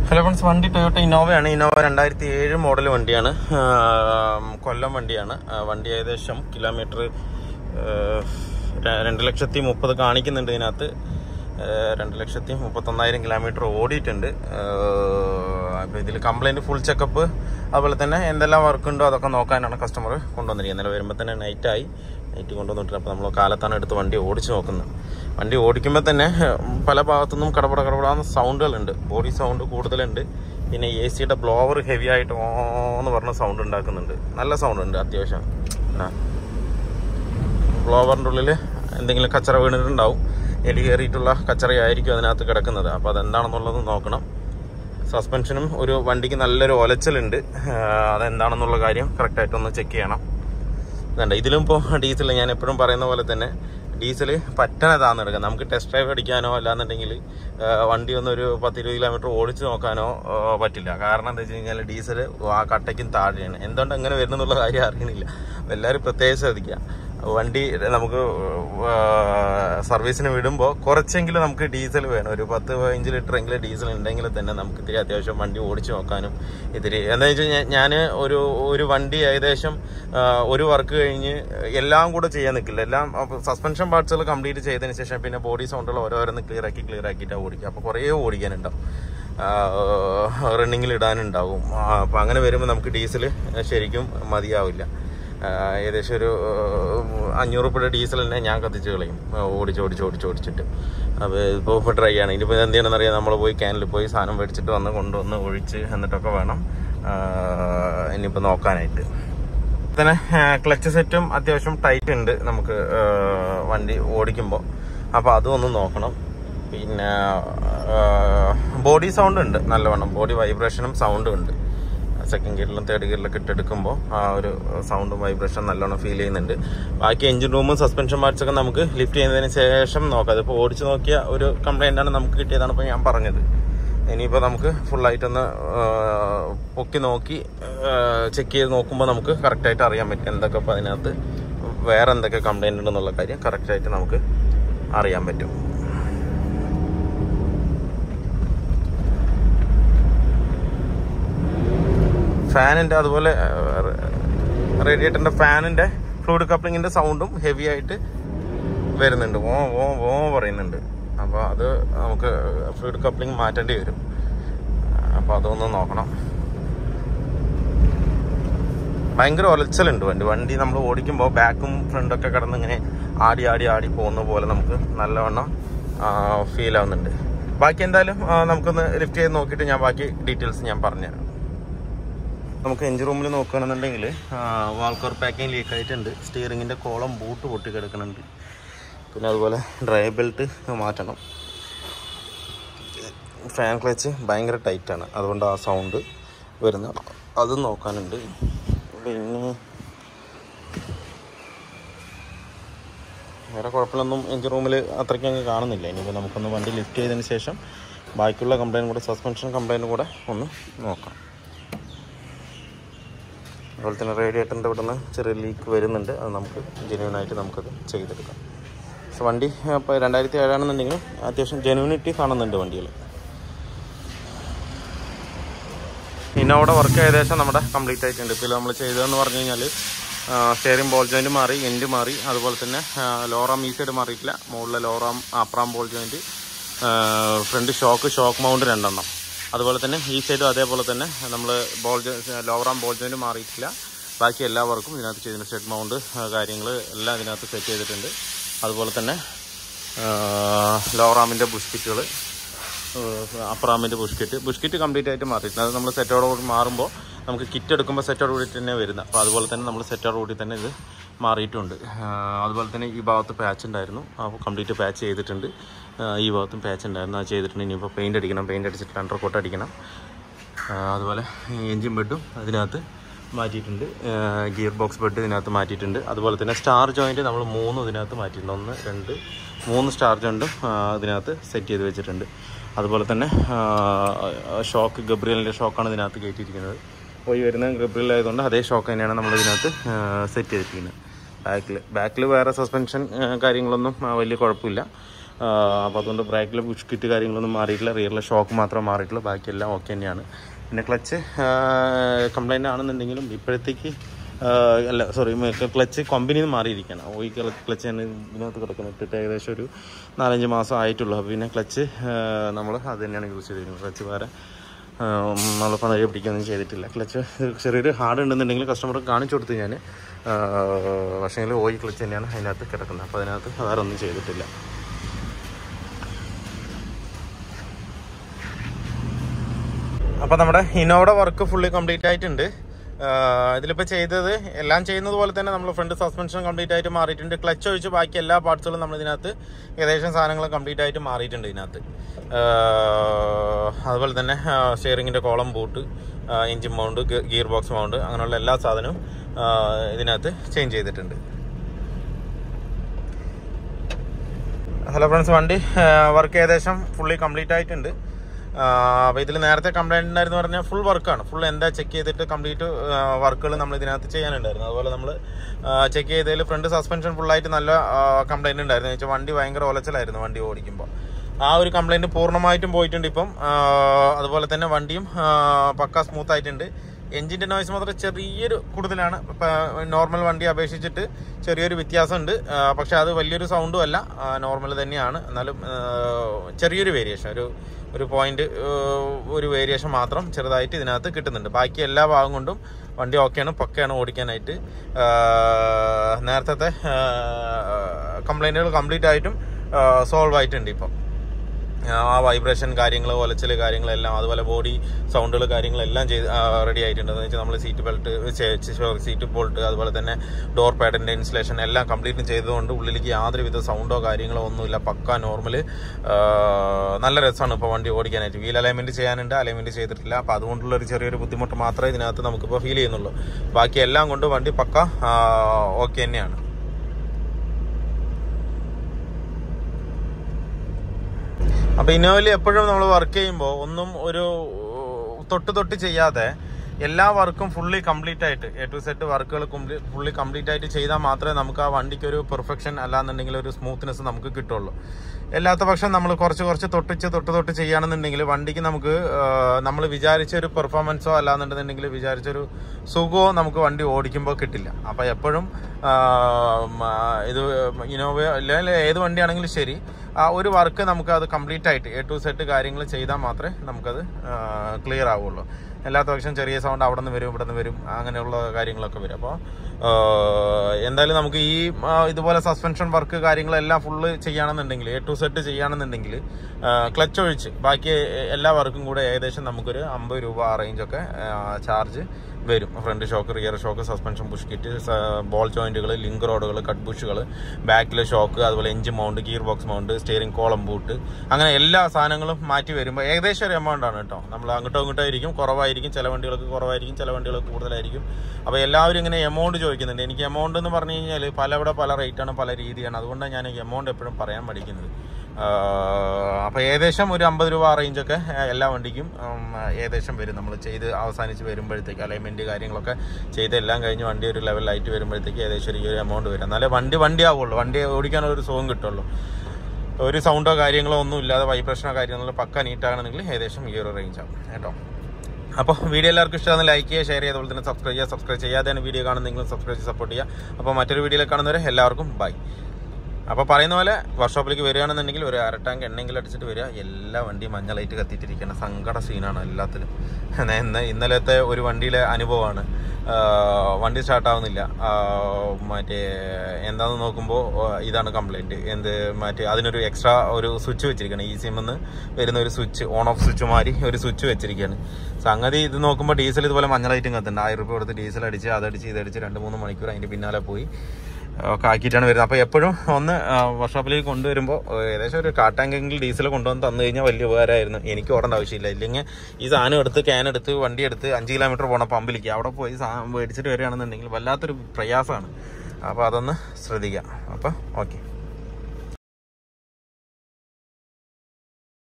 hello friends വണ്ടി Toyota ഇന്നോവയാണ് Innova രണ്ടായിരത്തി ഏഴ് മോഡൽ വണ്ടിയാണ് ആം, കൊല്ലം വണ്ടിയാണ് ആ, വണ്ടി ഏകദേശം കിലോമീറ്റർ രണ്ട് ലക്ഷത്തി മുപ്പത് കാണിക്കുന്നുണ്ട് ഇതിനകത്ത് ആ, രണ്ട് ലക്ഷത്തി മുപ്പത്തൊന്നായിരം കിലോമീറ്റർ ഓടിയിട്ടുണ്ട് അപ്പോൾ ഇതിൽ കംപ്ലൈൻറ്റ് ഫുൾ ചെക്കപ്പ് അതുപോലെ തന്നെ എന്തെല്ലാം വർക്ക് ഉണ്ടോ അതൊക്കെ നോക്കാനാണ് കസ്റ്റമർ കൊണ്ടുവന്നിരിക്കുന്നത് ഇന്നലെ വരുമ്പോൾ തന്നെ നൈറ്റായി നൈറ്റ് കൊണ്ടുവന്നിട്ടുണ്ട് അപ്പോൾ നമ്മൾ കാലത്താണ് എടുത്ത് വണ്ടി ഓടിച്ച് നോക്കുന്നത് വണ്ടി ഓടിക്കുമ്പോൾ തന്നെ ഉം, പല ഭാഗത്തുനിന്നും കടപട കടപടാന്ന് സൗണ്ടുകളുണ്ട് ബോഡി സൗണ്ട് കൂടുതലുണ്ട് പിന്നെ എ സിയുടെ ബ്ലോവർ ഹെവി ആയിട്ട് ഓന്ന് പറഞ്ഞ സൗണ്ട് ഉണ്ടാക്കുന്നുണ്ട് നല്ല സൗണ്ട് ഉണ്ട് അത്യാവശ്യം ബ്ലോവറിൻ്റെ ഉള്ളിൽ എന്തെങ്കിലും കച്ചറ വീണിട്ടുണ്ടാവും എലി കയറിയിട്ടുള്ള കച്ചറയായിരിക്കും അതിനകത്ത് കിടക്കുന്നത് അപ്പോൾ അതെന്താണെന്നുള്ളത് നോക്കണം സസ്പെൻഷനും ഒരു വണ്ടിക്ക് നല്ലൊരു ഒലച്ചലുണ്ട് ആ, അതെന്താണെന്നുള്ള കാര്യം കറക്റ്റായിട്ടൊന്ന് ചെക്ക് ചെയ്യണം ഇതുണ്ട് ഇതിലും ഇപ്പോൾ ഡീസൽ ഞാൻ എപ്പോഴും പറയുന്ന പോലെ തന്നെ ഡീസൽ പറ്റണതാന്ന് എടുക്കാം നമുക്ക് ടെസ്റ്റ് ഡ്രൈവ് അടിക്കാനോ അല്ലാന്നുണ്ടെങ്കിൽ ആ, വണ്ടി ഒന്ന് ഒരു പത്ത് ഇരുപത് കിലോമീറ്റർ ഓടിച്ച് നോക്കാനോ ആ, പറ്റില്ല കാരണം എന്താ വെച്ച് കഴിഞ്ഞാൽ ഡീസൽ ആ കട്ടയ്ക്കും താഴെയാണ് എന്തുകൊണ്ട് അങ്ങനെ വരുന്നെന്നുള്ള കാര്യം അറിയണില്ല എല്ലാവരും പ്രത്യേകം ശ്രദ്ധിക്കുക വണ്ടി നമുക്ക് ആ, സർവീസിന് വിടുമ്പോൾ കുറച്ചെങ്കിലും നമുക്ക് ഡീസൽ വേണം ഒരു പത്ത് പതിനഞ്ച് ലിറ്റർ എങ്കിലും ഡീസൽ ഉണ്ടെങ്കിൽ തന്നെ നമുക്ക് ഇത്തിരി അത്യാവശ്യം വണ്ടി ഓടിച്ചു നോക്കാനും ഇത്തിരി എന്താ വെച്ച് കഴിഞ്ഞാൽ ഞാൻ ഒരു ഒരു വണ്ടി ഏകദേശം ആ, ഒരു വർക്ക് കഴിഞ്ഞ് എല്ലാം കൂടെ ചെയ്യാൻ നിൽക്കില്ല എല്ലാം സസ്പെൻഷൻ പാർട്സുകൾ കംപ്ലീറ്റ് ചെയ്തതിന് ശേഷം പിന്നെ ബോഡി സൗണ്ടുകൾ ഓരോരോന്ന് ക്ലിയർ ആക്കി ക്ലിയർ ആക്കിയിട്ടാണ് ഓടിക്കുക അപ്പോൾ കുറേ ഓടിക്കാനുണ്ടാവും റണ്ണിങ്ങിൽ ഇടാനുണ്ടാവും അപ്പോൾ അങ്ങനെ വരുമ്പോൾ നമുക്ക് ഡീസൽ ശരിക്കും മതിയാവില്ല ആ, ഏകദേശം ഒരു ആ, അഞ്ഞൂറ് രൂപയുടെ ഡീസൽ തന്നെ ഞാൻ കത്തിച്ച് കളയും ആ, ഓടിച്ച് ഓടിച്ച് ഓടിച്ച് ഓടിച്ചിട്ട് അപ്പോൾ ഇപ്പോൾ ഇപ്പോൾ ഡ്രൈ ആണ് ഇനിയിപ്പോൾ എന്ത് ചെയ്യണമെന്ന് അറിയാം നമ്മൾ പോയി ക്യാനിൽ പോയി സാധനം മേടിച്ചിട്ട് വന്ന് കൊണ്ടുവന്ന് ഒഴിച്ച് എന്നിട്ടൊക്കെ വേണം ആ, ഇനിയിപ്പോൾ നോക്കാനായിട്ട് തന്നെ ക്ലച്ച് സെറ്റും അത്യാവശ്യം ടൈറ്റ് ഉണ്ട് നമുക്ക് ആ, വണ്ടി ഓടിക്കുമ്പോൾ അപ്പോൾ അതും ഒന്ന് നോക്കണം പിന്നെ ബോഡി സൗണ്ട് ഉണ്ട് നല്ലവണ്ണം ബോഡി വൈബ്രേഷനും സൗണ്ടും ഉണ്ട് സെക്കൻഡ് ഗിയറിലും തേർഡ് ഗിയറിലൊക്കെ ഇട്ടെടുക്കുമ്പോൾ ആ ഒരു സൗണ്ടും വൈബ്രേഷൻ നല്ലോണം ഫീൽ ചെയ്യുന്നുണ്ട് ബാക്കി എഞ്ചിൻ റൂമും സസ്പെൻഷൻ പാർട്സ് ഒക്കെ നമുക്ക് ലിഫ്റ്റ് ചെയ്യുന്നതിന് ശേഷം നോക്കാം അതിപ്പോൾ ഓടിച്ച് നോക്കിയ ഒരു കംപ്ലൈൻ്റ് ആണ് നമുക്ക് കിട്ടിയതാണ് ഇപ്പോൾ ഞാൻ പറഞ്ഞത് ഇനിയിപ്പോൾ നമുക്ക് ഫുള്ളായിട്ടൊന്ന് പൊക്കി നോക്കി ചെക്ക് ചെയ്ത് നോക്കുമ്പോൾ നമുക്ക് കറക്റ്റായിട്ട് അറിയാൻ പറ്റും എന്തൊക്കെ ഇപ്പോൾ അതിനകത്ത് വേറെ എന്തൊക്കെ കംപ്ലൈൻ്റ് ഉണ്ടെന്നുള്ള കാര്യം കറക്റ്റായിട്ട് നമുക്ക് അറിയാൻ പറ്റും ഫാനിൻ്റെ അതുപോലെ റേഡിയേറ്ററിൻ്റെ ഫാനിൻ്റെ ഫ്ലൂയിഡ് കപ്ലിങ്ങിൻ്റെ സൗണ്ടും ഹെവി ആയിട്ട് വരുന്നുണ്ട് ഓ ഓ ഓ പറയുന്നുണ്ട് അപ്പോൾ അത് നമുക്ക് ഫ്ലൂയിഡ് കപ്ലിംഗ് മാറ്റേണ്ടി വരും അപ്പോൾ അതൊന്ന് നോക്കണം ഭയങ്കര ഒലച്ചലുണ്ട് വണ്ടി വണ്ടി നമ്മൾ ഓടിക്കുമ്പോൾ ബാക്കും ഫ്രണ്ടൊക്കെ കിടന്ന് ഇങ്ങനെ ആടി ആടി ആടി പോകുന്ന പോലെ നമുക്ക് നല്ലവണ്ണം ഫീൽ ആവുന്നുണ്ട് ബാക്കി എന്തായാലും ആ, നമുക്കൊന്ന് ലിഫ്റ്റ് ചെയ്ത് നോക്കിയിട്ട് ഞാൻ ബാക്കി ഡീറ്റെയിൽസ് ഞാൻ പറഞ്ഞുതരാം നമുക്ക് എഞ്ചിൻ റൂമിൽ നോക്കുകയാണെന്നുണ്ടെങ്കിൽ വാൾക്കർ പാക്കിംഗ് ലീക്ക് ആയിട്ടുണ്ട് സ്റ്റിയറിങ്ങിൻ്റെ കോളം ബൂട്ട് പൊട്ടി കിടക്കുന്നുണ്ട് പിന്നെ അതുപോലെ ഡ്രൈ ബെൽറ്റ് മാറ്റണം ഫാൻ ക്ലച്ച് ഭയങ്കര ടൈറ്റാണ് അതുകൊണ്ട് ആ സൗണ്ട് വരുന്നത് അത് നോക്കാനുണ്ട് പിന്നെ വേറെ കുഴപ്പമില്ലൊന്നും എഞ്ചിൻ റൂമിൽ അത്രയ്ക്ക് അങ്ങ് കാണുന്നില്ല ഇനിയിപ്പോൾ നമുക്കൊന്ന് വണ്ടി ലിഫ്റ്റ് ചെയ്തതിന് ശേഷം ബാക്കിയുള്ള കംപ്ലൈൻറ്റ് കൂടെ സസ്പെൻഷൻ കംപ്ലൈൻറ്റ് കൂടെ ഒന്ന് നോക്കാം അതുപോലെ തന്നെ റേഡിയേറ്ററിൻ്റെ ഇവിടെ നിന്ന് ചെറിയ ലീക്ക് വരുന്നുണ്ട് അത് നമുക്ക് ജെന്യൂനായിട്ട് നമുക്കത് ചെയ്തെടുക്കാം പക്ഷെ വണ്ടി ഇപ്പോൾ രണ്ടായിരത്തി ഏഴാണെന്നുണ്ടെങ്കിലും അത്യാവശ്യം ജെന്യൂനിറ്റി കാണുന്നുണ്ട് വണ്ടികൾ ഇന്നോടെ വർക്ക് ഏകദേശം നമ്മുടെ കംപ്ലീറ്റ് ആയിട്ടുണ്ട് ഇപ്പോൾ നമ്മൾ ചെയ്തതെന്ന് പറഞ്ഞു കഴിഞ്ഞാൽ സ്റ്റിയറിംഗ് ബോൾ ജോയിൻറ്റ് മാറി എൻഡ് മാറി അതുപോലെ തന്നെ ലോറാം ഈ സൈഡ് മാറിയിട്ടില്ല മുകളിലെ lower arm upper arm ball joint front shock shock mount രണ്ടെണ്ണം അതുപോലെ തന്നെ ഈ സൈഡും അതേപോലെ തന്നെ നമ്മൾ ബോൾ ലോറാം ബോൾ ജോയിൻറ്റ് മാറിയിട്ടില്ല ബാക്കി എല്ലാ വർക്കും ഇതിനകത്ത് ചെയ്തിട്ടുണ്ട് സ്റ്റെഡ് മൗണ്ട് കാര്യങ്ങൾ എല്ലാം ഇതിനകത്ത് സെറ്റ് ചെയ്തിട്ടുണ്ട് അതുപോലെ തന്നെ ലോറാമിൻ്റെ ബുഷ്കിറ്റുകൾ അപ്പറാമിൻ്റെ ബുഷ്കിറ്റ് ബുഷ്കിറ്റ് കംപ്ലീറ്റ് ആയിട്ട് മാറിയിട്ടുണ്ട് അത് നമ്മൾ സെറ്റോട് കൂടി മാറുമ്പോൾ നമുക്ക് കിറ്റ് എടുക്കുമ്പോൾ സെറ്റോട് കൂടി തന്നെ വരുന്നത് അപ്പോൾ അതുപോലെ തന്നെ നമ്മൾ സെറ്റോട് കൂടി തന്നെ ഇത് മാറിയിട്ടുണ്ട് ആ, അതുപോലെ തന്നെ ഈ ഭാഗത്ത് പാച്ച് ഉണ്ടായിരുന്നു അപ്പോൾ കംപ്ലീറ്റ് പാച്ച് ചെയ്തിട്ടുണ്ട് ആ, ഈ ഭാഗത്തും പാച്ച് ഉണ്ടായിരുന്നു അത് ചെയ്തിട്ടുണ്ട് ഇനിയിപ്പോൾ പെയിൻറ്റ് അടിക്കണം പെയിൻറ്റ് അടിച്ചിട്ട് അണ്ടർ കോട്ട് അടിക്കണം ആ, അതുപോലെ എൻജിൻ ബെഡും അതിനകത്ത് മാറ്റിയിട്ടുണ്ട് ഗിയർ ബോക്സ് ബെഡ് ഇതിനകത്ത് മാറ്റിയിട്ടുണ്ട് അതുപോലെ തന്നെ സ്റ്റാർ ജോയിൻറ്റ് നമ്മൾ മൂന്നും ഇതിനകത്ത് മാറ്റിയിട്ടുണ്ട് ഒന്ന് രണ്ട് മൂന്ന് സ്റ്റാർ ജോയിൻറ്റും ഇതിനകത്ത് സെറ്റ് ചെയ്ത് വെച്ചിട്ടുണ്ട് അതുപോലെ തന്നെ ഷോക്ക് ഗബ്രിയലിൻ്റെ ഷോക്കാണ് ഇതിനകത്ത് കയറ്റിയിരിക്കുന്നത് പോയി വരുന്ന ഗബ്രിയൽ ആയതുകൊണ്ട് അതേ ഷോക്ക് തന്നെയാണ് നമ്മൾ ഇതിനകത്ത് സെറ്റ് ചെയ്തിരിക്കുന്നത് ബാക്കിൽ ബാക്കിൽ വേറെ സസ്പെൻഷൻ കാര്യങ്ങളൊന്നും ആ, വലിയ കുഴപ്പമില്ല അപ്പോൾ അതുകൊണ്ട് ബ്രേക്കിലെ പുഷ് കിറ്റ് കാര്യങ്ങളൊന്നും മാറിയിട്ടില്ല റിയറിലെ ഷോക്ക് മാത്രം മാറിയിട്ടുള്ളൂ ബാക്കിയെല്ലാം ഓക്കെ തന്നെയാണ് പിന്നെ ക്ലച്ച് കംപ്ലൈൻ്റ് ആണെന്നുണ്ടെങ്കിലും ഇപ്പോഴത്തേക്ക് ആ, അല്ല സോറി ക്ലച്ച് കമ്പനിയിൽ നിന്ന് മാറിയിരിക്കുകയാണ് ഓ ഈ ക്ലച്ച് തന്നെ ഇതിനകത്ത് കിടക്കുന്ന ഇട്ടിട്ട് ഏകദേശം ഒരു നാലഞ്ച് മാസം ആയിട്ടുള്ളൂ അപ്പോൾ പിന്നെ ക്ലച്ച് നമ്മൾ അത് തന്നെയാണ് യൂസ് ചെയ്തിരിക്കുന്നത് ക്ലച്ച് വേറെ നമ്മൾ പണഴി പിടിക്കുകയൊന്നും ചെയ്തിട്ടില്ല ക്ലച്ച് ചെറിയൊരു ഹാർഡ് ഉണ്ടെന്നുണ്ടെങ്കിൽ കസ്റ്റമർ കാണിച്ചു കൊടുത്ത് ഞാൻ പക്ഷേ ഓയിൽ ക്ലച്ച് തന്നെയാണ് അതിനകത്ത് കിടക്കുന്നത് അപ്പോൾ അതിനകത്ത് വേറെ ഒന്നും ചെയ്തിട്ടില്ല അപ്പോൾ നമ്മുടെ ഇന്നോവയുടെ വർക്ക് ഫുള്ളി കംപ്ലീറ്റ് ആയിട്ടുണ്ട് ഇതിലിപ്പോൾ ചെയ്തത് എല്ലാം ചെയ്യുന്നത് പോലെ തന്നെ നമ്മൾ ഫ്രണ്ട് സസ്പെൻഷൻ കംപ്ലീറ്റ് ആയിട്ട് മാറിയിട്ടുണ്ട് ക്ലച്ച് ഒഴിച്ച് ബാക്കി എല്ലാ പാർട്സുകളും നമ്മൾ ഇതിനകത്ത് ഏകദേശം സാധനങ്ങൾ കംപ്ലീറ്റ് ആയിട്ട് മാറിയിട്ടുണ്ട് ഇതിനകത്ത് ആഹ് അതുപോലെ തന്നെ സ്റ്റിയറിങ്ങിൻ്റെ column boot engine mount gear box mount അങ്ങനെയുള്ള എല്ലാ സാധനവും ആഹ് ഇതിനകത്ത് ചേഞ്ച് ചെയ്തിട്ടുണ്ട് ഹലോ ഫ്രണ്ട്സ് വണ്ടി വർക്ക് ഏകദേശം ഫുള്ളി കംപ്ലീറ്റ് ആയിട്ടുണ്ട് അപ്പോൾ ഇതിൽ നേരത്തെ കംപ്ലൈൻറ്റ് ഉണ്ടായിരുന്നു പറഞ്ഞാൽ ഫുൾ വർക്കാണ് ഫുൾ എന്താ ചെക്ക് ചെയ്തിട്ട് കംപ്ലീറ്റ് വർക്കുകൾ നമ്മൾ ഇതിനകത്ത് ചെയ്യാനുണ്ടായിരുന്നു അതുപോലെ നമ്മൾ ചെക്ക് ചെയ്തതിൽ ഫ്രണ്ട് സസ്പെൻഷൻ ഫുള്ളായിട്ട് നല്ല കംപ്ലൈൻറ്റ് ഉണ്ടായിരുന്നു എന്ന് വെച്ചാൽ വണ്ടി ഭയങ്കര ഒലച്ചലായിരുന്നു വണ്ടി ഓടിക്കുമ്പോൾ ആ ഒരു കംപ്ലൈൻറ്റ് പൂർണ്ണമായിട്ടും പോയിട്ടുണ്ട് ഇപ്പം ആ, അതുപോലെ തന്നെ വണ്ടിയും ആ, പക്ക സ്മൂത്ത് ആയിട്ടുണ്ട് എഞ്ചിൻ്റെ നോയ്സ് മാത്രം ചെറിയൊരു കൂടുതലാണ് നോർമൽ വണ്ടി അപേക്ഷിച്ചിട്ട് ചെറിയൊരു വ്യത്യാസമുണ്ട് ആ, പക്ഷെ അത് വലിയൊരു സൗണ്ടും അല്ല നോർമൽ തന്നെയാണ് എന്നാലും ആ, ചെറിയൊരു വേരിയേഷൻ ഒരു ഒരു പോയിന്റ് ഒരു വേരിയേഷൻ മാത്രം ചെറുതായിട്ട് ഇതിനകത്ത് കിട്ടുന്നുണ്ട് ബാക്കി എല്ലാ ഭാഗം കൊണ്ടും വണ്ടി ഓക്കെയാണ് പക്കയാണ് ഓടിക്കാനായിട്ട് ആ, നേരത്തെ കംപ്ലൈൻറ്റുകൾ കംപ്ലീറ്റ് ആയിട്ടും സോൾവ് ആയിട്ടുണ്ട് ഇപ്പം ആ വൈബ്രേഷൻ കാര്യങ്ങൾ ഒലച്ചൽ കാര്യങ്ങളെല്ലാം അതുപോലെ ബോഡി സൗണ്ടുകൾ കാര്യങ്ങളെല്ലാം ചെയ്ത് റെഡി ആയിട്ടുണ്ട് എന്ന് വെച്ചാൽ നമ്മൾ സീറ്റ് ബെൽറ്റ് സീറ്റ് ബോൾട്ട് അതുപോലെ തന്നെ ഡോർ പാഡിൻ്റെ ഇൻസ്റ്റലേഷൻ എല്ലാം കംപ്ലീറ്റ് ചെയ്തതുകൊണ്ട് ഉള്ളിലേക്ക് യാതൊരുവിധ സൗണ്ടോ കാര്യങ്ങളോ ഒന്നുമില്ല പക്ക നോർമൽ നല്ല രസമാണ് ഇപ്പോൾ വണ്ടി ഓടിക്കാനായിട്ട് വീൽ അലൈൻമെൻറ്റ് ചെയ്യാനുണ്ട് അലൈൻമെൻറ്റ് ചെയ്തിട്ടില്ല അപ്പോൾ അതുകൊണ്ടുള്ള ഒരു ചെറിയൊരു ബുദ്ധിമുട്ട് മാത്രമേ ഇതിനകത്ത് നമുക്കിപ്പോൾ ഫീൽ ചെയ്യുന്നുള്ളൂ ബാക്കി എല്ലാം കൊണ്ട് വണ്ടി പക്ക ഓക്കെ തന്നെയാണ് അപ്പൊ ഇന്നോവയിൽ എപ്പോഴും നമ്മൾ വർക്ക് ചെയ്യുമ്പോൾ ഒന്നും ഒരു തൊട്ട് തൊട്ട് ചെയ്യാതെ എല്ലാ വർക്കും ഫുള്ളി കംപ്ലീറ്റ് ആയിട്ട് എ ടു സെറ്റ് വർക്കുകൾ ഫുള്ളി കംപ്ലീറ്റ് ആയിട്ട് ചെയ്താൽ മാത്രമേ നമുക്ക് ആ വണ്ടിക്ക് ഒരു പെർഫെക്ഷൻ അല്ലാന്നുണ്ടെങ്കിൽ ഒരു സ്മൂത്ത്നെസ് നമുക്ക് കിട്ടുള്ളൂ അല്ലാത്ത പക്ഷം നമ്മൾ കുറച്ച് കുറച്ച് തൊട്ടിച്ച് തൊട്ട് തൊട്ട് ചെയ്യുകയാണെന്നുണ്ടെങ്കിൽ വണ്ടിക്ക് നമുക്ക് നമ്മൾ വിചാരിച്ച ഒരു പെർഫോമൻസോ അല്ലാന്നുണ്ടെന്നുണ്ടെങ്കിൽ വിചാരിച്ചൊരു സുഖമോ നമുക്ക് വണ്ടി ഓടിക്കുമ്പോൾ കിട്ടില്ല അപ്പോൾ എപ്പോഴും ആ, മ, ഇത് ഇനോവ അല്ലെങ്കിൽ ഏത് വണ്ടിയാണെങ്കിലും ശരി ആ ഒരു വർക്ക് നമുക്ക് അത് കംപ്ലീറ്റ് ആയിട്ട് എ ടു സെറ്റ് കാര്യങ്ങൾ ചെയ്താൽ മാത്രമേ നമുക്കത് ക്ലിയർ ആവുള്ളൂ അല്ലാത്ത പക്ഷം ചെറിയ സൗണ്ട് അവിടെ നിന്ന് വരും ഇവിടെ നിന്ന് വരും അങ്ങനെയുള്ള കാര്യങ്ങളൊക്കെ വരും അപ്പോൾ എന്തായാലും നമുക്ക് ഈ ആ, ഇതുപോലെ സസ്പെൻഷൻ വർക്ക് കാര്യങ്ങളെല്ലാം ഫുള്ള് ചെയ്യുകയാണെന്നുണ്ടെങ്കിൽ എ ടു സെറ്റ് ചെയ്യുകയാണെന്നുണ്ടെങ്കിൽ ക്ലച്ച് ഒഴിച്ച് ബാക്കി എല്ലാ വർക്കും കൂടെ ഏകദേശം നമുക്കൊരു അമ്പത് രൂപ ആ റേഞ്ചൊക്കെ ചാർജ് വരും front shock rear shock suspension bush kit ball ജോയിന്റുകൾ ലിങ്ക് റോഡുകൾ കട്ട് ബുഷുകൾ ബാക്കിലെ ഷോക്ക് അതുപോലെ engine mount gear box mount steering column boot അങ്ങനെ എല്ലാ സാധനങ്ങളും മാറ്റി വരുമ്പോൾ ഏകദേശം ഒരു എമൗണ്ട് ആണ് കേട്ടോ നമ്മൾ അങ്ങോട്ടോ ഇങ്ങോട്ടോ ആയിരിക്കും കുറവായിരിക്കും ചില വണ്ടികൾക്ക് കുറവായിരിക്കും ചില വണ്ടികൾക്ക് കൂടുതലായിരിക്കും അപ്പോൾ എല്ലാവരും ഇങ്ങനെ എമൗണ്ട് ചോദിക്കുന്നുണ്ട് എനിക്ക് എമൗണ്ട് എന്ന് പറഞ്ഞു കഴിഞ്ഞാൽ പലവിടെ പല റേറ്റാണ് പല രീതിയാണ് അതുകൊണ്ടാണ് ഞാൻ എമൗണ്ട് എപ്പോഴും പറയാൻ പഠിക്കുന്നത് അപ്പോൾ ഏകദേശം ഒരു അമ്പത് രൂപ റേഞ്ചൊക്കെ എല്ലാ വണ്ടിക്കും ഉം, ഏകദേശം വരും നമ്മൾ ചെയ്ത് അവസാനിച്ച് വരുമ്പോഴത്തേക്ക് അലൈൻമെൻറ്റ് കാര്യങ്ങളൊക്കെ ചെയ്ത് എല്ലാം കഴിഞ്ഞ് വണ്ടി ഒരു ലെവലായിട്ട് വരുമ്പോഴത്തേക്ക് ഏകദേശം ഒരു ഈ ഒരു എമൗണ്ട് വരും എന്നാലേ വണ്ടി വണ്ടി ആവുള്ളൂ വണ്ടി ഓടിക്കാനുള്ള ഒരു സുഖം കിട്ടുള്ളൂ ഒരു സൗണ്ടോ കാര്യങ്ങളോ ഒന്നും ഇല്ലാതെ വൈബ്രേഷനോ കാര്യങ്ങളോ പക്ക നീറ്റാകണമെങ്കിൽ ഏകദേശം ഈ ഒരു റേഞ്ച് ആവും കേട്ടോ അപ്പോൾ വീഡിയോ എല്ലാവർക്കും ഇഷ്ടമാണ് ലൈക്ക് ചെയ്യുക ഷെയർ ചെയ്യുക അതുപോലെ തന്നെ സബ്സ്ക്രൈബ് ചെയ്യുക സബ്സ്ക്രൈബ് ചെയ്യാതെയാണ് വീഡിയോ കാണുന്നെങ്കിലും സബ്സ്ക്രൈബ് ചെയ്ത് സപ്പോർട്ട് ചെയ്യുക അപ്പോൾ മറ്റൊരു വീഡിയോയിൽ കാണുന്നവരെ എല്ലാവർക്കും ബൈ അപ്പോൾ പറയുന്ന പോലെ വർക്ക്ഷോപ്പിലേക്ക് വരികയാണെന്നുണ്ടെങ്കിൽ ഒരു അര ടാങ്ക് എണ്ണെങ്കിലും അടിച്ചിട്ട് വരിക എല്ലാ വണ്ടിയും മഞ്ഞ ലൈറ്റ് കത്തിയിട്ടിരിക്കുന്ന സങ്കട സീനാണ് എല്ലാത്തിലും ഇന്ന് ഇന്നലത്തെ ഒരു വണ്ടിയിലെ അനുഭവമാണ് ആ, വണ്ടി സ്റ്റാർട്ടാവുന്നില്ല മറ്റേ എന്താണെന്ന് നോക്കുമ്പോൾ ഇതാണ് കംപ്ലൈൻറ്റ് എന്ത് മറ്റേ അതിനൊരു എക്സ്ട്രാ ഒരു സ്വിച്ച് വെച്ചിരിക്കുകയാണ് ഈ സിമ്മിന്ന് വരുന്ന ഒരു സ്വിച്ച് ഓൺ ഓഫ് സ്വിച്ച് മാറി ഒരു സ്വിച്ച് വെച്ചിരിക്കുകയാണ് സംഗതി ഇത് നോക്കുമ്പോൾ ഡീസൽ ഇതുപോലെ മഞ്ഞ ലൈറ്റും കത്തുണ്ട് ആയിരം രൂപ കൊടുത്ത് ഡീസൽ അടിച്ച് അതടിച്ച് ഇതടിച്ച് രണ്ട് മൂന്ന് മണിക്കൂർ അതിൻ്റെ പിന്നാലെ പോയി ഒക്കെ ആക്കിയിട്ടാണ് വരുന്നത് അപ്പോൾ എപ്പോഴും ഒന്ന് വർക്ക്ഷോപ്പിലേക്ക് കൊണ്ടുവരുമ്പോൾ ഏകദേശം ഒരു കാട്ടാങ്കെങ്കിൽ ഡീസൽ കൊണ്ടുവന്ന് തന്നു കഴിഞ്ഞാൽ വലിയ ഉപകാരമായിരുന്നു എനിക്ക് ഓടേണ്ട ആവശ്യമില്ല ഇല്ലെങ്കിൽ ഈ സാധനം എടുത്ത് ക്യാൻ എടുത്ത് വണ്ടി എടുത്ത് അഞ്ച് കിലോമീറ്റർ പോകണം പമ്പിലേക്ക് അവിടെ പോയി സാധനം മേടിച്ചിട്ട് വരികയാണെന്നുണ്ടെങ്കിൽ വല്ലാത്തൊരു പ്രയാസമാണ് അപ്പോൾ അതൊന്ന് ശ്രദ്ധിക്കാം അപ്പോൾ ഓക്കെ